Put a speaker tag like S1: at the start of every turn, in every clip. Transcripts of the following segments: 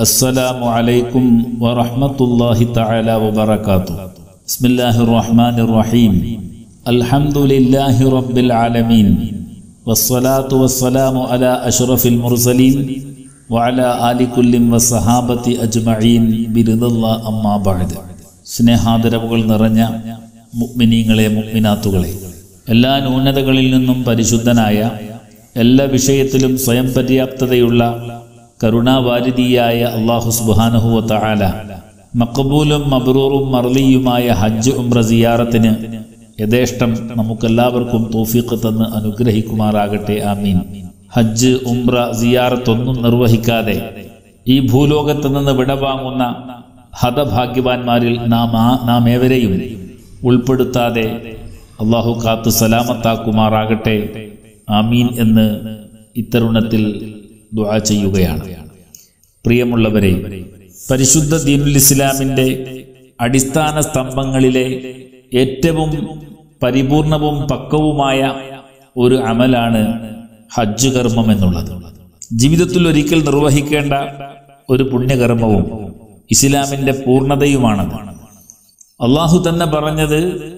S1: السلام عليكم ورحمة الله تعالى وبركاته بسم الله الرحمن الرحيم الحمد لله رب العالمين والصلاة والسلام على أشرف المرسلين وعلى آل كل وصحابة أجمعين برضا الله أما بعد സ്നേഹാദരവുകൾ നിറഞ്ഞ മുഗ്മിനീങ്ങളെ മുഗ്മിനാത്തുകളെ എല്ലാ ന്യൂനതകളിൽ നിന്നും പരിശുദ്ധനായ എല്ലാ വിഷയത്തിലും സ്വയം പര്യാപ്തതയുള്ള കരുണാവാരിതിയായ അള്ളാഹു സുബാനഹുവ തആല മക്കബൂലും മബ്രൂറും മർലിയുമായ ഹജ്ജ് ഉംറ സിയാറത്തിന് യഥേഷ്ടം നമുക്കെല്ലാവർക്കും തോഫീഖ് തന്ന് അനുഗ്രഹിക്കുമാറാകട്ടെ ആമീൻ ഹജ്ജ് ഉംറ സിയാറത്തൊന്നും നിർവഹിക്കാതെ ഈ ഭൂലോകത്ത് നിന്ന് വിടവാങ്ങുന്ന ഹതഭാഗ്യവാന്മാരിൽ നാം ആ നാം ഏവരെയും ഉൾപ്പെടുത്താതെ അള്ളാഹു കാത്ത് സലാമത്താക്കുമാറാകട്ടെ ആമീൻ എന്ന് ഇത്തരുണത്തിൽ ദുആ ചെയ്യുകയാണ് പ്രിയമുള്ളവരെ പരിശുദ്ധ ദീനുൽ ഇസ്ലാമിൻ്റെ അടിസ്ഥാന സ്തംഭങ്ങളിലെ ഏറ്റവും പരിപൂർണവും പക്വവുമായ ഒരു അമലാണ് ഹജ്ജ് കർമ്മം എന്നുള്ളത് ജീവിതത്തിൽ ഒരിക്കൽ നിർവഹിക്കേണ്ട ഒരു പുണ്യകർമ്മവും ഇസ്ലാമിന്റെ പൂർണ്ണതയുമാണത് അള്ളാഹു തന്നെ പറഞ്ഞത്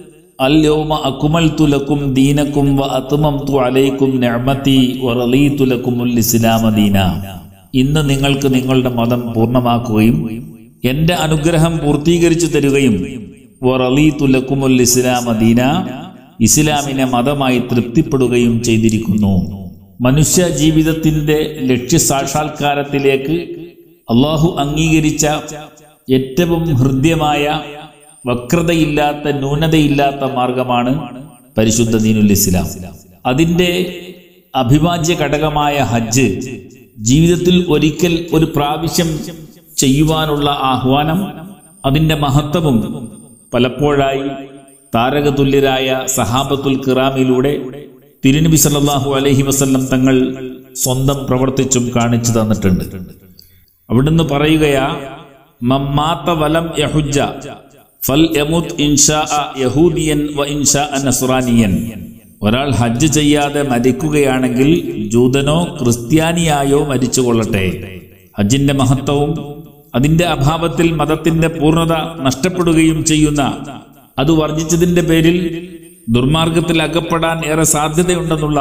S1: അൽ യൗമ അക്കുമൽതു ലക്കും ദീനക്കും വ അത്മംതു അലൈക്കും നിഅമതി വ റളീതു ലക്കുമുൽ ഇസ്ലാമ ദീന ഇന്ന് നിങ്ങൾക്ക് നിങ്ങളുടെ മതം പൂർണ്ണമാക്കുകയും എന്റെ അനുഗ്രഹം പൂർത്തീകരിച്ചു തരുകയും വ റളീതു ലക്കുമുൽ ഇസ്ലാമ ദീന ഇസ്ലാമിനെ മതമായി തൃപ്തിപ്പെടുകയും ചെയ്തിരിക്കുന്നു മനുഷ്യ ജീവിതത്തിന്റെ ലക്ഷ്യ സാക്ഷാത്കാരത്തിലേക്ക് അള്ളാഹു അംഗീകരിച്ച ഏറ്റവും ഹൃദ്യമായ വക്രതയില്ലാത്ത ന്യൂനതയില്ലാത്ത മാർഗമാണ് പരിശുദ്ധ ദീനുൽ ഇസ്ലാം അതിന്റെ അഭിവാജ്യ ഘടകമായ ഹജ്ജ് ജീവിതത്തിൽ ഒരിക്കൽ ഒരു പ്രാവശ്യം ചെയ്യുവാനുള്ള ആഹ്വാനം അതിന്റെ മഹത്വവും പലപ്പോഴായി താരകതുല്യരായ സഹാബത്തുൽ കിറാമിലൂടെ തിരുനബി സല്ലല്ലാഹു അലൈഹി വസല്ലം തങ്ങൾ സ്വന്തം പ്രവർത്തിച്ചും കാണിച്ചു തന്നിട്ടുണ്ട് അവിടുന്ന് പറയുകയാ മമ്മാത്ത വലം യഹുജ ഫൽ യമുത് ഇൻഷാ യഹൂദിയൻ വ ഇൻഷാ നസ്രാനിയൻ ഒരാൾ ഹജ്ജ് ചെയ്യാതെ മരിക്കുകയാണെങ്കിൽ ജൂതനോ ക്രിസ്ത്യാനിയായോ മരിച്ചുകൊള്ളട്ടെ ഹജ്ജിന്റെ മഹത്വവും അതിന്റെ അഭാവത്തിൽ മതത്തിന്റെ പൂർണ്ണത നഷ്ടപ്പെടുകയും ചെയ്യുന്ന അത് വർജിച്ചതിന്റെ പേരിൽ ദുർമാർഗത്തിൽ അകപ്പെടാൻ ഏറെ സാധ്യതയുണ്ടെന്നുള്ള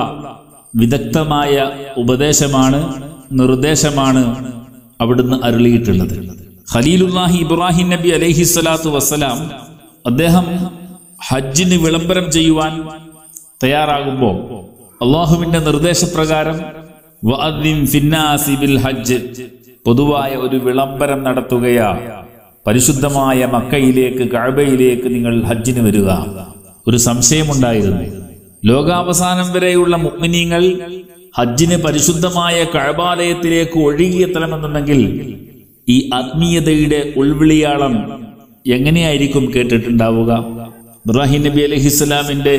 S1: വിദഗ്ധമായ ഉപദേശമാണ് നിർദ്ദേശമാണ് അവിടുന്ന് അരുളിയിട്ടുള്ളത് ഖലീലുല്ലാഹി ഇബ്രാഹിം നബി അലൈഹി സ്വലാത്തു വസ്സലാം അദ്ദേഹം ഹജ്ജിന് വിളംബരം ചെയ്യുവാൻ തയ്യാറാകുമ്പോൾ അള്ളാഹുവിന്റെ നിർദ്ദേശപ്രകാരം വഅദ്ദിൻ ഫിന്നാസി ബിൽ ഹജ്ജ് പൊതുവായ ഒരു വിളംബരം നടത്തുകയാ പരിശുദ്ധമായ മക്കയിലേക്ക് കഅബയിലേക്ക് നിങ്ങൾ ഹജ്ജിന് വരിക ഒരു സംശയമുണ്ടായിരുന്നു ലോകാവസാനം വരെയുള്ള മുഗ്മിനീങ്ങൾ ഹജ്ജിന് പരിശുദ്ധമായ കഴബാലയത്തിലേക്ക് ഒഴുകിയെത്തണമെന്നുണ്ടെങ്കിൽ ഈ ആത്മീയതയുടെ ഉൾവിളിയാളം എങ്ങനെയായിരിക്കും കേട്ടിട്ടുണ്ടാവുക ഇബ്രാഹിം നബി അലഹിസ്ലാമിന്റെ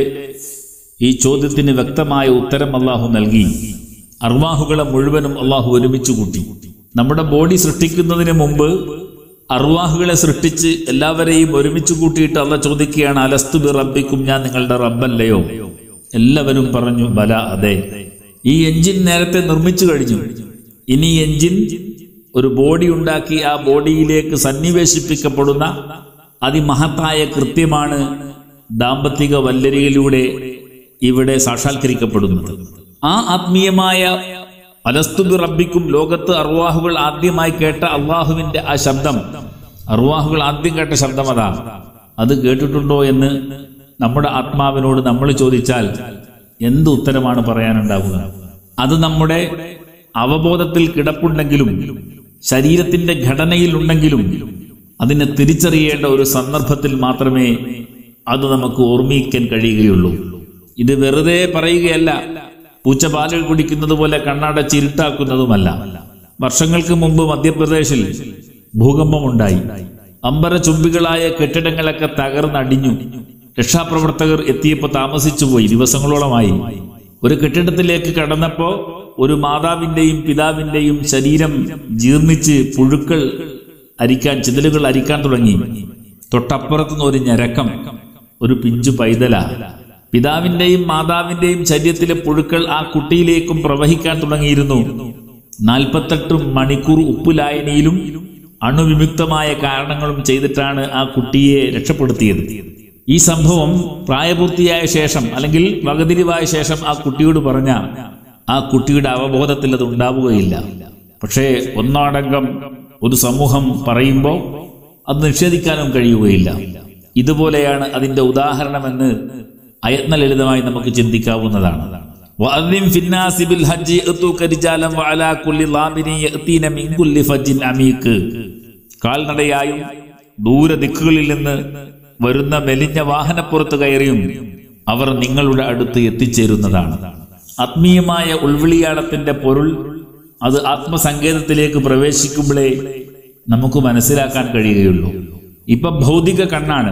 S1: ഈ ചോദ്യത്തിന് വ്യക്തമായ ഉത്തരം അള്ളാഹു നൽകി അർവാഹുകളെ മുഴുവനും അള്ളാഹു ഒരുമിച്ച് കൂട്ടി നമ്മുടെ ബോഡി സൃഷ്ടിക്കുന്നതിന് മുമ്പ് അർവാഹുകളെ സൃഷ്ടിച്ച് എല്ലാവരെയും ഒരുമിച്ച് കൂട്ടിയിട്ട് അള്ള ചോദിക്കുകയാണ് അലസ്തു ബി റബ്ബിക്കും ഞാൻ നിങ്ങളുടെ റബ്ബല്ലയോ എല്ലാവരും പറഞ്ഞു ബല അതെ ഈ എഞ്ചിൻ നേരത്തെ നിർമ്മിച്ചു കഴിഞ്ഞു ഇനി എഞ്ചിൻ ഒരു ബോഡി ഉണ്ടാക്കി ആ ബോഡിയിലേക്ക് സന്നിവേശിപ്പിക്കപ്പെടുന്ന അതിമഹത്തായ കൃത്യമാണ് ദാമ്പത്തിക വല്ലരിയിലൂടെ ഇവിടെ സാക്ഷാത്കരിക്കപ്പെടുന്നത് ആ ആത്മീയമായ അലസ്തുബി റബ്ബിക്കും ലോകത്ത് അർവാഹുകൾ ആദ്യമായി കേട്ട അള്ളാഹുവിന്റെ ആ ശബ്ദം അർവാഹുകൾ ആദ്യം കേട്ട ശബ്ദം അതാ അത് കേട്ടിട്ടുണ്ടോ എന്ന് നമ്മുടെ ആത്മാവിനോട് നമ്മൾ ചോദിച്ചാൽ എന്ത് ഉത്തരമാണ് പറയാനുണ്ടാവുക അത് നമ്മുടെ അവബോധത്തിൽ കിടപ്പുണ്ടെങ്കിലും ശരീരത്തിന്റെ ഘടനയിൽ ഉണ്ടെങ്കിലും അതിനെ തിരിച്ചറിയേണ്ട ഒരു സന്ദർഭത്തിൽ മാത്രമേ അത് നമുക്ക് ഓർമ്മിക്കാൻ കഴിയുകയുള്ളൂ ഇത് വെറുതെ പറയുകയല്ല പൂച്ച പാലുകൾ കുടിക്കുന്നത് പോലെ കണ്ണടച്ച് ഇരുട്ടാക്കുന്നതുമല്ല വർഷങ്ങൾക്ക് മുമ്പ് മധ്യപ്രദേശിൽ ഭൂകമ്പമുണ്ടായി അമ്പര ചുംബികളായ കെട്ടിടങ്ങളൊക്കെ തകർന്നടിഞ്ഞു രക്ഷാപ്രവർത്തകർ എത്തിയപ്പോൾ താമസിച്ചു പോയി ദിവസങ്ങളോളമായി ഒരു കെട്ടിടത്തിലേക്ക് കടന്നപ്പോ ഒരു മാതാവിന്റെയും പിതാവിന്റെയും ശരീരം ജീർണിച്ച് പുഴുക്കൾ അരിക്കാൻ ചിതലുകൾ അരിക്കാൻ തുടങ്ങി തൊട്ടപ്പുറത്തുനിന്ന് ഒരു ഞരക്കം ഒരു പിഞ്ചു പൈതല പിതാവിന്റെയും മാതാവിന്റെയും ശരീരത്തിലെ പുഴുക്കൾ ആ കുട്ടിയിലേക്കും പ്രവഹിക്കാൻ തുടങ്ങിയിരുന്നു നാൽപ്പത്തെട്ട് മണിക്കൂർ ഉപ്പുലായനിയിലും അണുവിമുക്തമായ കാരണങ്ങളും ചെയ്തിട്ടാണ് ആ കുട്ടിയെ രക്ഷപ്പെടുത്തിയത് ഈ സംഭവം പ്രായപൂർത്തിയായ ശേഷം അല്ലെങ്കിൽ വകതിരിവായ ശേഷം ആ കുട്ടിയോട് പറഞ്ഞ ആ കുട്ടിയുടെ അവബോധത്തിൽ അത് ഉണ്ടാവുകയില്ല പക്ഷേ ഒന്നാടങ്കം ഒരു സമൂഹം പറയുമ്പോൾ അത് നിഷേധിക്കാനും കഴിയുകയില്ല ഇതുപോലെയാണ് അതിന്റെ ഉദാഹരണമെന്ന് അയത്ന ലളിതമായി നമുക്ക് ചിന്തിക്കാവുന്നതാണ് വഅദ്ദിൻ ഫിന്നാസി ബിൽ ഹജ്ജി യഅ്തൂക റിജാലൻ വഅലാ കുല്ലി ളാമിരിൻ യഅ്തീന മിൻ കുല്ലി ഫജ്ജിൻ അമീക്ക് കാൽനടയായും ദൂരദിക്കുകളിൽ നിന്ന് വരുന്ന മെലിഞ്ഞ വാഹനപ്പുറത്ത് കയറിയും അവർ നിങ്ങളുടെ അടുത്ത് എത്തിച്ചേരുന്നതാണ് ആത്മീയമായ ഉൾവിളിയാടത്തിന്റെ പൊരുൾ അത് ആത്മസങ്കേതത്തിലേക്ക് പ്രവേശിക്കുമ്പോഴേ നമുക്ക് മനസ്സിലാക്കാൻ കഴിയുകയുള്ളൂ ഇപ്പൊ ഭൗതിക കണ്ണാണ്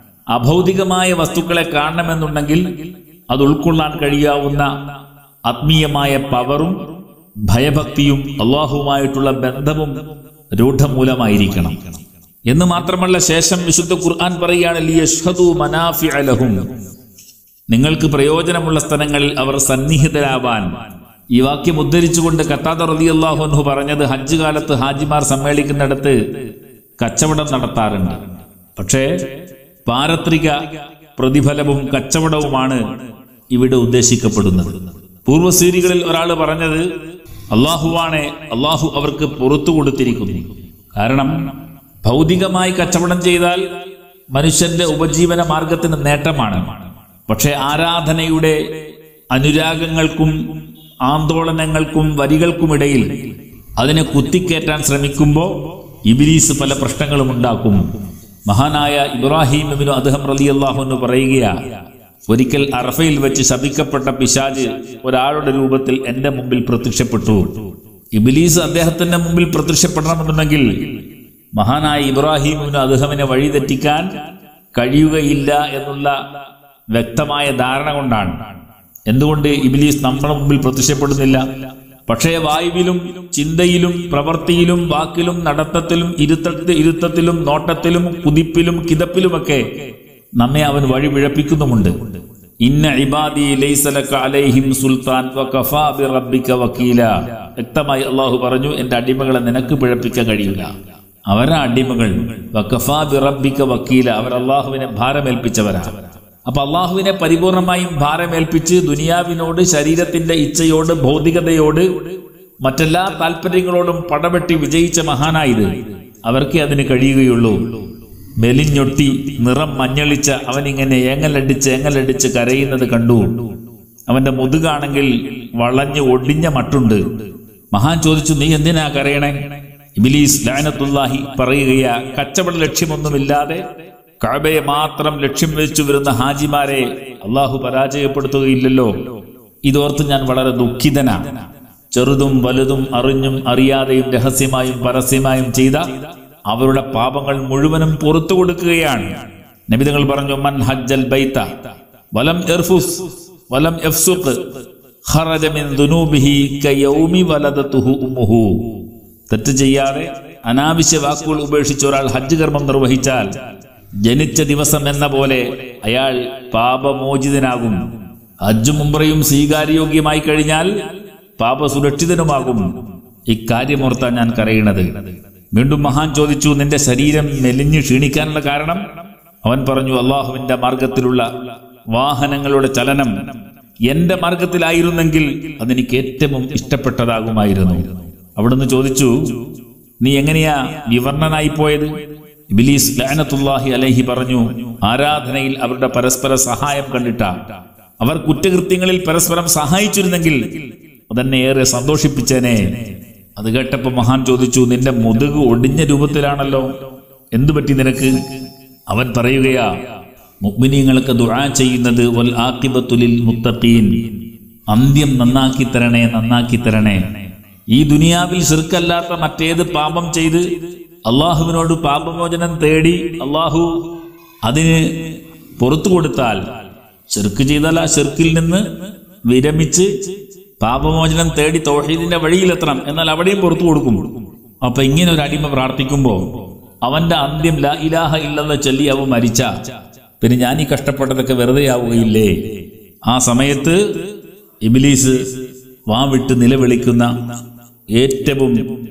S1: അഭൗതികമായ വസ്തുക്കളെ കാണണമെന്നുണ്ടെങ്കിൽ അത് ഉൾക്കൊള്ളാൻ കഴിയാവുന്ന ആത്മീയമായ പവറും ഭയഭക്തിയും അള്ളാഹുവുമായിട്ടുള്ള ബന്ധവും രൂഢമൂലമായിരിക്കണം എന്ന് മാത്രമല്ല ശേഷം വിശുദ്ധ ഖുർആൻ പറയുകയാണ് ലിയഷ്ഹദു മനാഫിഅ ലഹും നിങ്ങൾക്ക് പ്രയോജനമുള്ള സ്ഥലങ്ങളിൽ അവർ സന്നിഹിതരാവാൻ ഈ വാക്യം ഉദ്ധരിച്ചുകൊണ്ട് കത്താദ റളിയല്ലാഹു അൻഹു പറഞ്ഞത് ഹജ്ജ് കാലത്ത് ഹാജിമാർ സമ്മേളിക്കുന്നിടത്ത് കച്ചവടം നടത്താറുണ്ട് പക്ഷേ പാരത്രിക പ്രതിഫലവും കച്ചവടവുമാണ് ഇവിടെ ഉദ്ദേശിക്കപ്പെടുന്നത് പൂർവ്വസീരികളിൽ ഒരാൾ പറഞ്ഞത് അള്ളാഹുവാണ് അള്ളാഹു അവർക്ക് പുറത്തു കൊടുത്തിരിക്കുന്നു കാരണം ഭൗതികമായി കച്ചവടം ചെയ്താൽ മനുഷ്യന്റെ ഉപജീവന മാർഗത്തിന് നേട്ടമാണ് പക്ഷെ ആരാധനയുടെ അനുരാഗങ്ങൾക്കും ആന്തോളനങ്ങൾക്കും വരികൾക്കുമിടയിൽ അതിനെ കുത്തിക്കേറ്റാൻ ശ്രമിക്കുമ്പോൾ ഇബിലീസ് പല പ്രശ്നങ്ങളും ഉണ്ടാക്കും മഹാനായ ഇബ്രാഹിം ഇബ്നു അദ്ഹം റളിയല്ലാഹു എന്ന് പറയുകയാ ഒരിക്കൽ അറഫയിൽ വെച്ച് ശപിക്കപ്പെട്ട പിശാജ് ഒരാളുടെ രൂപത്തിൽ എന്റെ മുമ്പിൽ പ്രത്യക്ഷപ്പെട്ടു ഇബിലീസ് അദ്ദേഹത്തിന്റെ മുമ്പിൽ പ്രത്യക്ഷപ്പെടണമെന്നുണ്ടെങ്കിൽ മഹാനായ ഇബ്രാഹിം ഇബ്നു അദ്ഹമിനെ വഴിതെറ്റിക്കാൻ കഴിയുകയില്ല എന്നുള്ള വ്യക്തമായ ധാരണ കൊണ്ടാണ് എന്തുകൊണ്ട് ഇബിലീസ് നമ്മുടെ മുമ്പിൽ പ്രത്യക്ഷപ്പെടുന്നില്ല പക്ഷേ വായുവിലും ചിന്തയിലും പ്രവൃത്തിയിലും വാക്കിലും നടത്തത്തിലും ഇരുത്തത്തി ഇരുത്തത്തിലും നോട്ടത്തിലും കുതിപ്പിലും കിതപ്പിലുമൊക്കെ നമ്മെ അവൻ വഴി പിഴപ്പിക്കുന്നുമുണ്ട് ഇന്ന ഇബാദി ലൈസലക അലൈഹിം സുൽത്താൻ വകഫാ ബിറബ്ബിക വക്കീല വ്യക്തമായി അള്ളാഹു പറഞ്ഞു എന്റെ അടിമകളെ നിനക്ക് പിഴപ്പിക്കാൻ കഴിയില്ല അവരാ അടിമകൾ വകഫാ ബിറബ്ബിക വക്കീല അവർ അള്ളാഹുവിനെ ഭാരമേൽപ്പിച്ചവരാണ് അപ്പൊ അള്ളാഹുവിനെ പരിപൂർണമായും ഭാരമേൽപ്പിച്ച് ദുനിയാവിനോട് ശരീരത്തിന്റെ ഇച്ഛയോട് ഭൗതികതയോട് മറ്റെല്ലാ താല്പര്യങ്ങളോടും പടവെട്ടി വിജയിച്ച മഹാനായത് അവർക്കേ അതിന് കഴിയുകയുള്ളൂ മെലിഞ്ഞൊട്ടി നിറം മഞ്ഞളിച്ച അവനിങ്ങനെ ഏങ്ങലടിച്ച് ഏങ്ങലടിച്ച് കരയുന്നത് കണ്ടു അവന്റെ മുതുകാണെങ്കിൽ വളഞ്ഞ് ഒടിഞ്ഞ മട്ടുണ്ട് മഹാൻ ചോദിച്ചു നീ എന്തിനാ കരയണേ ഇബിലീസ് ലാനത്തുല്ലാഹി പറയുകയാ കച്ചവട ലക്ഷ്യമൊന്നുമില്ലാതെ കഅബയെ മാത്രം ലക്ഷ്യം വെച്ചു വരുന്ന ഹാജിമാരെ അള്ളാഹു പരാജയപ്പെടുത്തുകയില്ലല്ലോ ഇതോർത്ത് ഞാൻ വളരെ ദുഃഖിതനാ ചെറുതും വലുതും അറിഞ്ഞും അറിയാതെയും രഹസ്യമായും പരസ്യമായും ചെയ്ത അവരുടെ പാപങ്ങൾ മുഴുവനും പുറത്തു കൊടുക്കുകയാണ് നബിതങ്ങൾ പറഞ്ഞു മൻ ഹജ്ജൽ ബൈത്ത വലം ഇർഫുസ് വലം യഫ്സുഖ് ഖറജ മിൻ ദുനൂബിഹി കയൗമി വലദതുഹു ഉമ്മുഹു തെറ്റ് ചെയ്യാതെ അനാവശ്യ വാക്കുകൾ ഉപേക്ഷിച്ച് ഒരാൾ ഹജ്ജ് കർമ്മം നിർവഹിച്ചാൽ ജനിച്ച ദിവസം എന്ന പോലെ അയാൾ പാപമോചിതനാകും ഹജ്ജും ഉംറയും സ്വീകാര്യോഗ്യമായി കഴിഞ്ഞാൽ പാപസുരക്ഷിതനുമാകും ഇക്കാര്യമോർത്താൻ ഞാൻ കരയണത് വീണ്ടും മഹാൻ ചോദിച്ചു നിന്റെ ശരീരം മെലിഞ്ഞു ക്ഷീണിക്കാനുള്ള കാരണം അവൻ പറഞ്ഞു അള്ളാഹുവിന്റെ മാർഗത്തിലുള്ള വാഹനങ്ങളുടെ ചലനം എന്റെ മാർഗത്തിലായിരുന്നെങ്കിൽ അതെനിക്ക് ഏറ്റവും ഇഷ്ടപ്പെട്ടതാകുമായിരുന്നു അവിടുന്ന് ചോദിച്ചു നീ എങ്ങനെയാ വിവർണനായി പോയത് ഇബിലീസ് ലാനത്തുല്ലാഹി അലൈഹി പറഞ്ഞു ആരാധനയിൽ അവരുടെ പരസ്പര സഹായം കണ്ടിട്ട അവർ കുറ്റകൃത്യങ്ങളിൽ പരസ്പരം സഹായിച്ചിരുന്നെങ്കിൽ അതെന്നെ ഏറെ സന്തോഷിപ്പിച്ചേനെ അത് കേട്ടപ്പോ മഹാൻ ചോദിച്ചു നിന്റെ മുതുക് ഒടിഞ്ഞ രൂപത്തിലാണല്ലോ എന്തു പറ്റി നിനക്ക് അവൻ പറയുകയാ മുഗ്മിനീങ്ങൾക്ക് ദുആ ചെയ്യുന്നത് വൽ ആഖിബത്തുലിൽ മുത്തഖീൻ അന്ത്യം നന്നാക്കി തരണേ നന്നാക്കി തരണേ ഈ ദുനിയാവിൽ ശിർക്കല്ലാത്ത മറ്റേത് പാപം ചെയ്ത് അള്ളാഹുവിനോട് പാപമോചനം തേടി അള്ളാഹു അതിന് പുറത്തു കൊടുത്താൽ ചെറുക്ക് ചെയ്താൽ ആ ചെറുക്കിൽ നിന്ന് വിരമിച്ച് പാപമോചനം തേടി തൗഹീദിന്റെ വഴിയിലെത്തണം എന്നാൽ അവിടെയും പുറത്തു കൊടുക്കും അപ്പൊ ഇങ്ങനെ ഒരു അടിമ പ്രാർത്ഥിക്കുമ്പോ അവന്റെ അന്ത്യം ലാ ഇലാഹ ഇല്ലെന്ന് ചൊല്ലി അവൻ മരിച്ച പിന്നെ ഞാൻ ഈ കഷ്ടപ്പെട്ടതൊക്കെ വെറുതെ ആവുകയില്ലേ ആ സമയത്ത് ഇബിലീസ് വാ വിട്ട് നിലവിളിക്കുന്ന ഏറ്റവും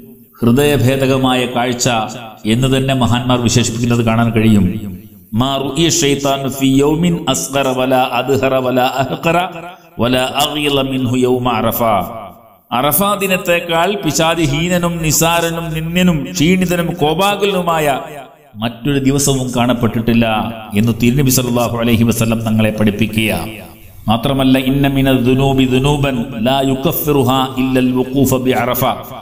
S1: ഹൃദയഭേദകമായ കാഴ്ച എന്ന് തന്നെ മഹാന്മാർ വിശേഷിപ്പിക്കുന്നത് കാണാൻ കഴിയും മാ റുഇയ ശൈത്താനു ഫീ യൗമിൻ അസ്ഗറ വലാ അദ്ഹറ വലാ അഹ്ഖറ വലാ അഗ്യള മിൻഹു യൗമ അറഫ അറഫ ദിനത്തേക്കാൾ പിശാചി ഹീനനും നിസാരനും നിന്യനും ക്ഷീണിതനും കോപാകുലനുമായ മറ്റൊരു ദിവസവും കാണപ്പെട്ടിട്ടില്ല എന്ന് തിരുനബി സല്ലല്ലാഹു അലൈഹി വസല്ലം തങ്ങളെ പഠിപ്പിക്കുക മാത്രമല്ല ഇന്ന മിന ദുനൂബി ദുനൂബൻ ലാ യുകഫിറുഹാ ഇല്ലൽ വുഖൂഫ ബി അറഫ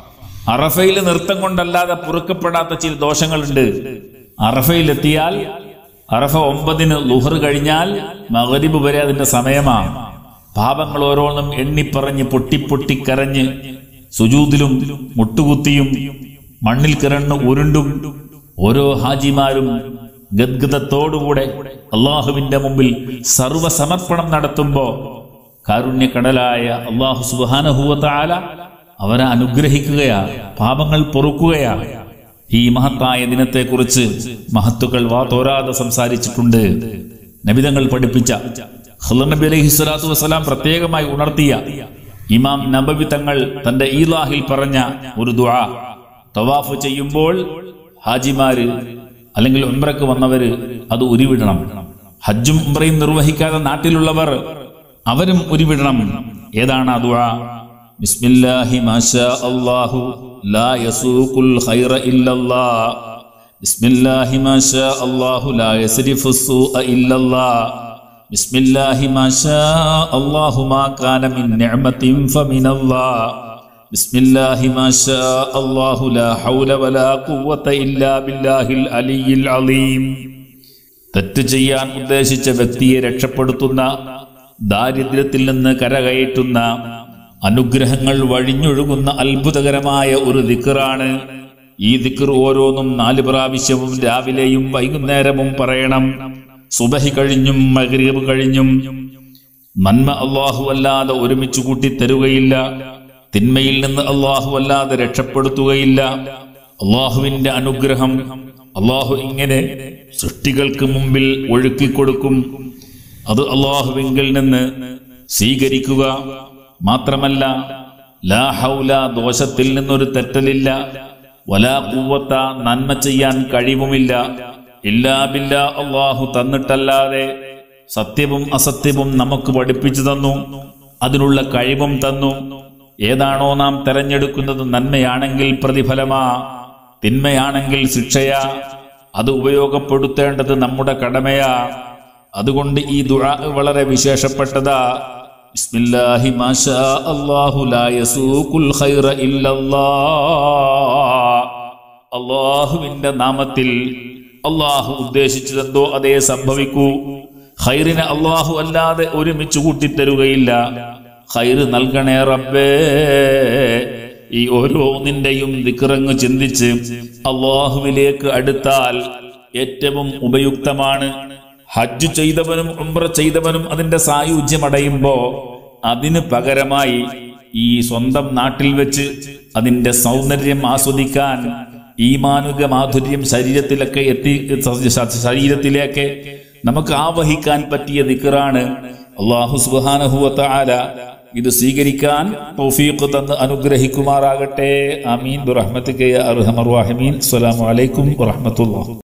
S1: അറഫയിൽ നൃത്തം കൊണ്ടല്ലാതെ പൊറുക്കപ്പെടാത്ത ചില ദോഷങ്ങളുണ്ട് അറഫയിലെത്തിയാൽ അറഫ ഒമ്പതിന് ലുഹർ കഴിഞ്ഞാൽ മഗ്രിബ് വരെ അതിന്റെ സമയമാണ് പാപങ്ങൾ ഓരോന്നും എണ്ണിപ്പറഞ്ഞ് പൊട്ടിപ്പൊട്ടി കരഞ്ഞ് സുജൂതിലും മുട്ടുകുത്തിയും മണ്ണിൽ കിറന്ന് ഉരുണ്ടും ഓരോ ഹാജിമാരും ഗദ്ഗതത്തോടുകൂടെ അള്ളാഹുവിന്റെ മുമ്പിൽ സർവസമർപ്പണം നടത്തുമ്പോ കാരുണ്യക്കടലായ അള്ളാഹു സുബാനഹുവത്താല അവരെ അനുഗ്രഹിക്കുകയാ പാപങ്ങൾ പൊറുക്കുകയാ ഈ മഹത്തായ ദിനത്തെക്കുറിച്ച് മഹത്തുക്കൾ വാ തോരാതെ സംസാരിച്ചിട്ടുണ്ട് നബിതങ്ങൾ പഠിപ്പിച്ച ഖുദർ നബി അലൈഹി സ്വലാത്തു വസ്സലാം പ്രത്യേകമായി ഉണർത്തിയ ഇമാം നബവി തങ്ങൾ തന്റെ ഈലാഹിൽ പറഞ്ഞ ഒരു ദുആ തവാഫ് ചെയ്യുമ്പോൾ ഹാജിമാര് അല്ലെങ്കിൽ ഉംറക്ക് വന്നവര് അത് ഉരുവിടണം ഹജ്ജും ഉംറയും നിർവഹിക്കാതെ നാട്ടിലുള്ളവർ അവരും ഉരുവിടണം ഏതാണ് ആ ദുആ ബിസ്മില്ലാഹി മാഷാ അല്ലാഹു ലാ യസൂഖുൽ ഖൈറ ഇല്ലല്ലാഹ് ബിസ്മില്ലാഹി മാഷാ അല്ലാഹു ലാ യസ്രിഫു സൂഅ ഇല്ലല്ലാഹ് ബിസ്മില്ലാഹി മാഷാ അല്ലാഹു മാ കാന മിൻ നിഅമത്തിൻ ഫമിനല്ലാഹ് ബിസ്മില്ലാഹി മാഷാ അല്ലാഹു ലാ ഹൗല വലാ ഖുവത ഇല്ലാ ബില്ലാഹിൽ അലിയിൽ അലീം തെറ്റ് ചെയ്യാൻ ഉദ്ദേശിച്ച വ്യക്തിയെ രക്ഷപ്പെടുത്തുന്ന ദാരിദ്ര്യത്തിൽ നിന്ന് കരകയറ്റുന്ന അനുഗ്രഹങ്ങൾ വഴിഞ്ഞൊഴുകുന്ന അത്ഭുതകരമായ ഒരു ദിക്കറാണ് ഈ ദിക്കർ ഓരോന്നും നാല് പ്രാവശ്യവും രാവിലെയും വൈകുന്നേരവും പറയണം സുബഹി കഴിഞ്ഞും മഗ്രിബ് കഴിഞ്ഞും നന്മ അള്ളാഹു അല്ലാതെ ഒരുമിച്ച് കൂട്ടി തരുകയില്ല തിന്മയിൽ നിന്ന് അള്ളാഹു അല്ലാതെ രക്ഷപ്പെടുത്തുകയില്ല അള്ളാഹുവിന്റെ അനുഗ്രഹം അള്ളാഹു ഇങ്ങനെ സൃഷ്ടികൾക്ക് മുമ്പിൽ ഒഴുക്കിക്കൊടുക്കും അത് അള്ളാഹുവിങ്കിൽ നിന്ന് സ്വീകരിക്കുക മാത്രമല്ല ലാ ഹൗല ദോഷത്തിൽ നിന്നൊരു തെറ്റലില്ല വലാ കൂവത്ത നന്മ ചെയ്യാൻ കഴിവുമില്ല ഇല്ലാ ബില്ല അള്ളാഹു തന്നിട്ടല്ലാതെ സത്യവും അസത്യവും നമുക്ക് പഠിപ്പിച്ചു തന്നു അതിനുള്ള കഴിവും തന്നു ഏതാണോ നാം തെരഞ്ഞെടുക്കുന്നത് നന്മയാണെങ്കിൽ പ്രതിഫലമാ തിന്മയാണെങ്കിൽ ശിക്ഷയാ അത് ഉപയോഗപ്പെടുത്തേണ്ടത് നമ്മുടെ കടമയാ അതുകൊണ്ട് ഈ ദുആ വളരെ വിശേഷപ്പെട്ടതാ ബിസ്മില്ലാഹി മാഷാ അല്ലാഹു ലാ യസൂഖുൽ ഖൈറ ഇല്ലല്ലാഹ് അള്ളാഹുവിന്റെ നാമത്തിൽ അള്ളാഹു ഉദ്ദേശിച്ചതെന്തോ അതേ സംഭവിക്കൂ ഖൈറിനെ അള്ളാഹു അല്ലാതെ ഒരുമിച്ച് കൂട്ടിത്തരുകയില്ല ഖൈറ് നൽകണേ റബ്ബേ ഈ ഓരോന്നിന്റെയും ദിക്റങ്ങ് ചിന്തിച്ച് അള്ളാഹുവിലേക്ക് അടുത്താൽ ഏറ്റവും ഉപയുക്തമാണ് ഹജ്ജ് ചെയ്തവനും ഉംറ ചെയ്തവനും അതിന്റെ സായുജ്യമടയുമ്പോ അതിന് പകരമായി ഈ സ്വന്തം നാട്ടിൽ വെച്ച് അതിന്റെ സൗന്ദര്യം ആസ്വദിക്കാൻ ഈമാനുക മാധുര്യം ശരീരത്തിലൊക്കെ എത്തി ശരീരത്തിലേക്ക് നമുക്ക് ആവഹിക്കാൻ പറ്റിയ ദിക്കറാണ് അള്ളാഹു സുബാനഹുവല ഇത് സ്വീകരിക്കാൻ തൗഫീഖ് തന്ന് അനുഗ്രഹിക്കുമാറാകട്ടെ അമീൻ ബുറഹ്മത്തിക്ക് അർഹമർ വാഹിമീൻ അസ്സലാമു അലൈക്കും വറഹ്മത്തുള്ളാഹി